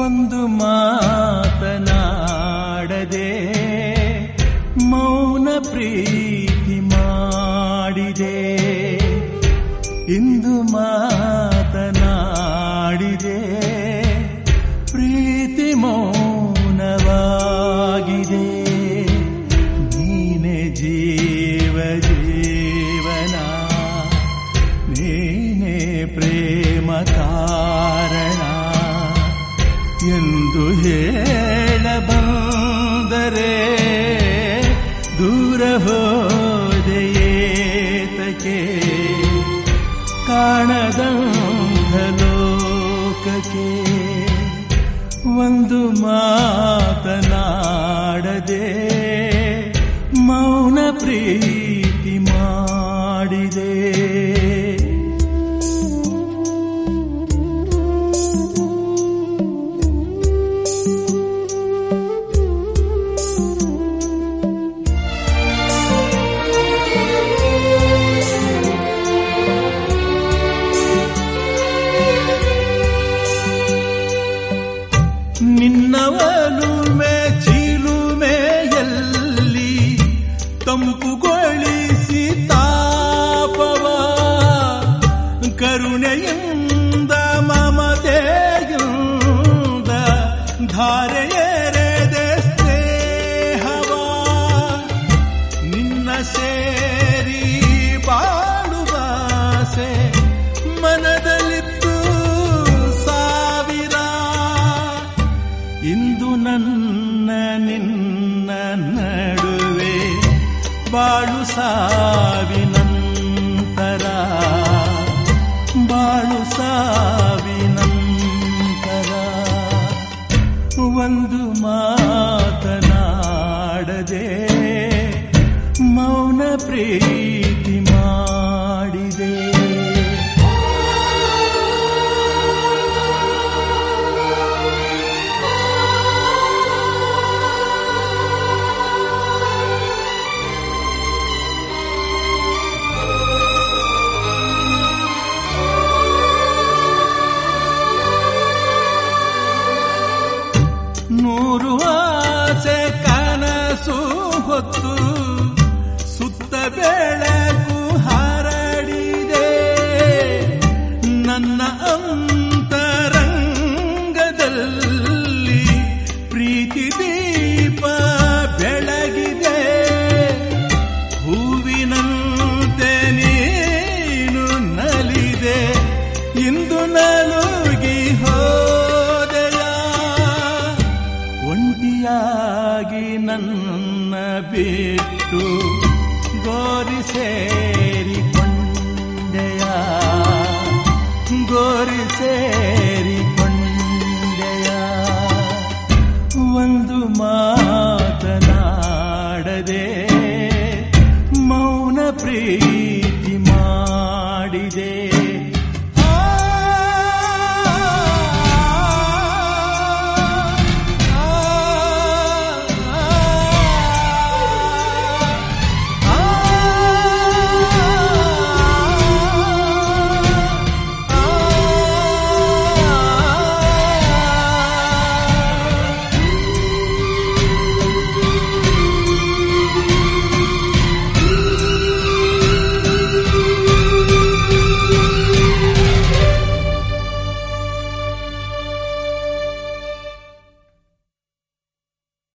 ಒಂದು ಮಾತನಾಡದೆ ಮೌನ ಪ್ರೀತಿ ಮಾಡಿದೆ ಇಂದು ಮಾತನಾಡಿದೆ ಪ್ರೀತಿ ಮೌನವಾಗಿದೆ ನೀನೆ ಜೀವ ಜೀವನ ನೀನೆ ಪ್ರೇಮ ಕಾರಣ ಎಂದು ಹೇಳಬಂದರೆ ದೂರ ಹೋದೆಯೇತಕ್ಕೆ ಕಾಣದಂಧ ಲೋಕಕ್ಕೆ ಒಂದು ಮಾತನಾಡದೆ ಮೌನ ಪ್ರೀತಿ ಮಾಡಿದೆ ನಿನ್ನವಲುಮೆ ಚಿಲುಮೆಯಲ್ಲಿ ತಂಪುಗೊಳಿಸಿ ತಾಪವ ಕರುಣೆಯಿಂದ ಮಮತೆಯಿಂದ ಧಾರೆಯರೆದೆ ಸ್ನೇಹವ ನಿನ್ನ ಸೇರಿ ಬಾಳುವಾಸೆ ಮನದಲ್ಲಿತ್ತು ಸಾವಿರ ಇಂದು ನನ್ನ ನಿನ್ನ ನಡುವೆ ಬಾಳು ಸಾವಿನಂತರ ಬಾಳು ಸಾವಿನಂತರ ಒಂದು ಮಾತನಾಡದೆ ಮೌನ ಪ್ರೀತಿ ಮಾಡಿದೆ ನೂರು ಆಸೆ ಕನಸು ಹೊತ್ತು ಸುತ್ತ ಬೆಳಕು ಹರಡಿದೆ ನನ್ನ ಅಂತರಂಗದಲ್ಲಿ ಪ್ರೀತಿ ದೀಪ ಬೆಳಗಿದೆ ಹೂವಿನಂತೆ ನೀನು ನಲಿದೆ ಇಂದು ನಲುಗಿ ಹೋದೆಯ ಒಂಟಿಯಾಗಿ ನನ್ನ ಬಿಟ್ಟು ಗೋರಿ ಸೇರಿದೆಯ